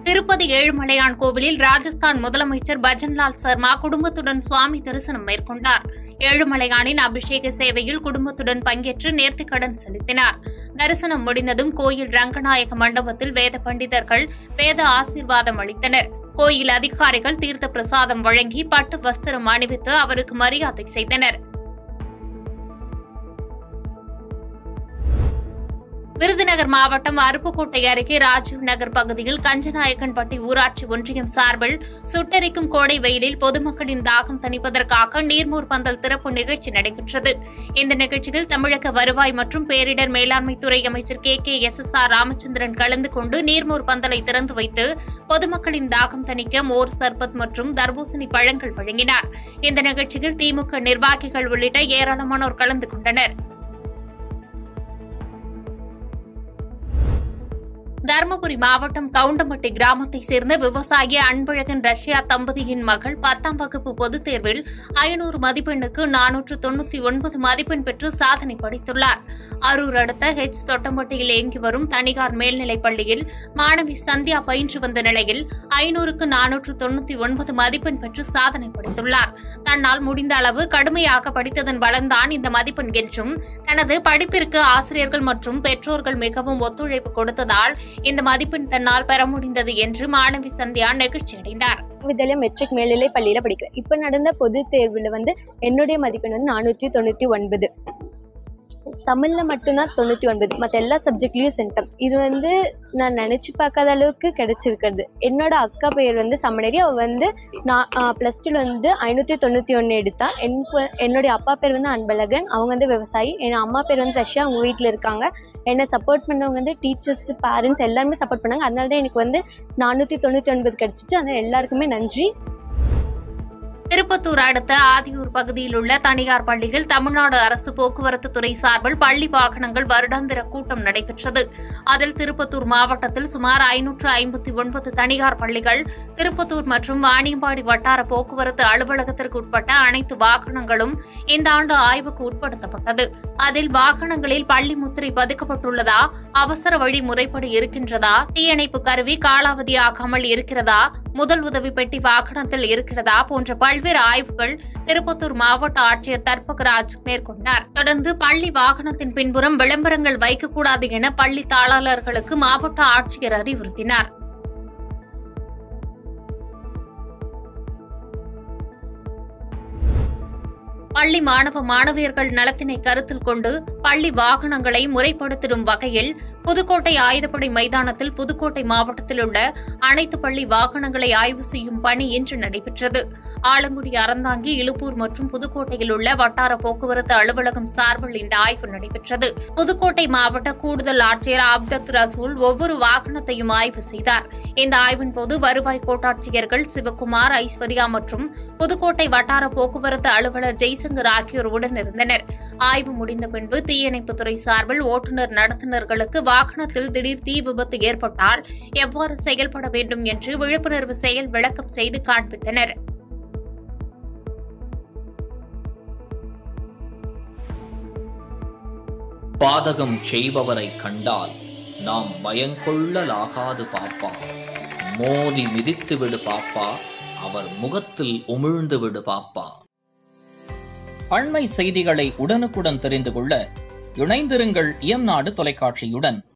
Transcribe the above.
திருப்பதி ஏழுமலையான் கோவிலில் ராஜஸ்தான் முதலமைச்சர் பஜன்லால் சர்மா குடும்பத்துடன் சுவாமி தரிசனம் மேற்கொண்டார் ஏழுமலையானின் அபிஷேக சேவையில் குடும்பத்துடன் பங்கேற்று நேர்த்திக்கடன் செலுத்தினார் தரிசனம் முடிந்ததும் கோயில் ரங்கநாயக மண்டபத்தில் வேத பண்டிதர்கள் வேத ஆசீர்வாதம் அளித்தனர் கோயில் அதிகாரிகள் தீர்த்த பிரசாதம் வழங்கி பட்டு வஸ்திரம் அணிவித்து அவருக்கு மரியாதை செய்தனர் விருதுநகர் மாவட்டம் அருப்புக்கோட்டை அருகே ராஜீவ் நகர் பகுதியில் கஞ்சநாயக்கன்பட்டி ஊராட்சி ஒன்றியம் சார்பில் சுட்டெரிக்கும் கோடை வெயிலில் பொதுமக்களின் தாகம் தணிப்பதற்காக நீர்மூர் பந்தல் திறப்பு நிகழ்ச்சி நடைபெற்றது இந்த நிகழ்ச்சியில் தமிழக வருவாய் மற்றும் பேரிடர் மேலாண்மை துறை அமைச்சர் K K S S R Ramachandran கலந்து கொண்டு நீர்மூர் பந்தலை திறந்து வைத்து பொதுமக்களின் தாகம் தணிக்க மோர் சர்பத் மற்றும் தர்பூசணி பழங்கள் வழங்கினார் இந்த நிகழ்ச்சியில் திமுக நிர்வாகிகள் உள்ளிட்ட ஏராளமானோர் கலந்து கொண்டனர் தருமபுரி மாவட்டம் கவுண்டம்பட்டி கிராமத்தைச் சேர்ந்த விவசாயி அன்பழகன் ரஷ்யா தம்பதியின் மகள் பத்தாம் வகுப்பு பொதுத் தேர்வில் ஐநூறு மதிப்பெண்ணுக்கு நானூற்று தொண்ணூத்தி ஒன்பது மதிப்பெண் பெற்று சாதனை படைத்துள்ளார் அரூர் அடுத்த ஹெச் தொட்டம்பட்டியில் இயங்கி வரும் தனியார் மேல்நிலைப் பள்ளியில் மாணவி சந்தியா பயின்று வந்த நிலையில் ஐநூறுக்கு நானூற்று தொண்ணூத்தி ஒன்பது மதிப்பெண் பெற்று சாதனை படைத்துள்ளார் தன்னால் முடிந்த அளவு கடுமையாக படித்ததன் பலன்தான் இந்த மதிப்பெண் என்றும் தனது படிப்பிற்கு ஆசிரியர்கள் மற்றும் பெற்றோர்கள் மிகவும் ஒத்துழைப்பு கொடுத்ததால் இந்த மதிப்பெண் தன்னால் பெற முடிந்தது என்று மாணவி சந்தியா நெகிழ்ச்சியடைந்தார் வித்யாலயா மெட்ரிக் மேல்நிலை பள்ளியில் படிக்கிறேன் இப்போ நடந்த பொது தேர்வில் வந்து என்னுடைய மதிப்பெண் வந்து நானூற்றி தொண்ணூற்றி ஒன்பது தமிழில் மட்டும்தான் தொண்ணூற்றி ஒன்பது மற்ற எல்லா சப்ஜெக்ட்லேயும் சென்டம் இது வந்து நான் நினச்சி பார்க்காத அளவுக்கு கிடச்சிருக்கிறது என்னோட அக்கா பேர் வந்து சமணரி அவள் வந்து நான் ப்ளஸ் டூவில் வந்து ஐநூற்றி தொண்ணூற்றி ஒன்று எடுத்தா எனக்கு என்னுடைய அப்பா பேர் வந்து அன்பழகன் அவங்க வந்து விவசாயி என் அம்மா பேர் வந்து ரஷ்யா அவங்க வீட்டில் இருக்காங்க என்னை சப்போர்ட் பண்ணவங்க வந்து டீச்சர்ஸ் பேரண்ட்ஸ் எல்லாருமே சப்போர்ட் பண்ணாங்க அதனால தான் எனக்கு வந்து நானூற்றி தொண்ணூற்றி ஒன்பது கிடச்சிச்சு அதனால் எல்லாருக்குமே நன்றி திருப்பத்தூர் அடுத்த ஆதியூர் பகுதியில் உள்ள தனியார் பள்ளியில் தமிழ்நாடு அரசு போக்குவரத்து துறை சார்பில் பள்ளி வாகனங்கள் வருடாந்திர கூட்டம் நடைபெற்றது அதில் திருப்பத்தூர் மாவட்டத்தில் சுமார் ஐநூற்று ஐம்பத்தி ஒன்பது தனியார் பள்ளிகள் திருப்பத்தூர் மற்றும் வாணியம்பாடி வட்டார போக்குவரத்து அலுவலகத்திற்கு உட்பட்ட அனைத்து வாகனங்களும் இந்த ஆண்டு ஆய்வுக்கு உட்படுத்தப்பட்டது அதில் வாகனங்களில் பள்ளி முத்திரை பதிக்கப்பட்டுள்ளதா அவசர வழி முறைப்படி இருக்கின்றதா தீயணைப்பு கருவி காலாவதியாகாமல் இருக்கிறதா முதல் உதவி பெட்டி வாகனத்தில் இருக்கிறதா போன்ற பல்வேறு ஆய்வுகள் திருப்பத்தூர் மாவட்ட ஆட்சியர் தர்பகராஜ் மேற்கொண்டார் தொடர்ந்து பள்ளி வாகனத்தின் பின்புறம் விளம்பரங்கள் வைக்கக்கூடாது என பள்ளி தாளாளர்களுக்கு மாவட்ட ஆட்சியர் அறிவுறுத்தினார் பள்ளி மாணவ மாணவியர்கள் நலத்தினை கருத்தில் கொண்டு பள்ளி வாகனங்களை முறைப்படுத்திடும் வகையில் புதுக்கோட்டை ஆயுதப்படை மைதானத்தில் புதுக்கோட்டை மாவட்டத்தில் உள்ள அனைத்து பள்ளி வாகனங்களை ஆய்வு செய்யும் பணி இன்று நடைபெற்றது ஆலங்குடி அறந்தாங்கி இலுப்பூர் மற்றும் புதுக்கோட்டையில் உள்ள வட்டார போக்குவரத்து அலுவலகம் சார்பில் இந்த ஆய்வு நடைபெற்றது புதுக்கோட்டை மாவட்ட கூடுதல் ஆட்சியர் அப்தத் ரசூல் ஒவ்வொரு வாகனத்தையும் ஆய்வு செய்தார் இந்த ஆய்வின் போது வருவாய் கோட்டாட்சியர்கள் சிவக்குமார் ஐஸ்வர்யா மற்றும் புதுக்கோட்டை வட்டார போக்குவரத்து அலுவலர் ஜெய்சங்கர் ஆகியோர் உடனிருந்தனர் ஆய்வு முடிந்த பின்பு தீயணைப்புத்துறை சார்பில் ஓட்டுநர் நடத்துனர்களுக்கு வாகனத்தில் திடீர் தீ விபத்து ஏற்பட்டால் எவ்வாறு செயல்பட வேண்டும் என்று விழிப்புணர்வு செயல் விளக்கம் செய்து காண்பித்தனர் பாதகம் செய்பவரை கண்டால் நாம் பயங்கொள்ளலாகாது பாப்பா மோதி மிதித்து விடு பாப்பா அவர் முகத்தில் உமிழ்ந்து விடு பாப்பா அண்மை செய்திகளை உடனுக்குடன் தெரிந்து கொள்ள இணைந்திருங்கள் இயம்நாடு தொலைக்காட்சியுடன்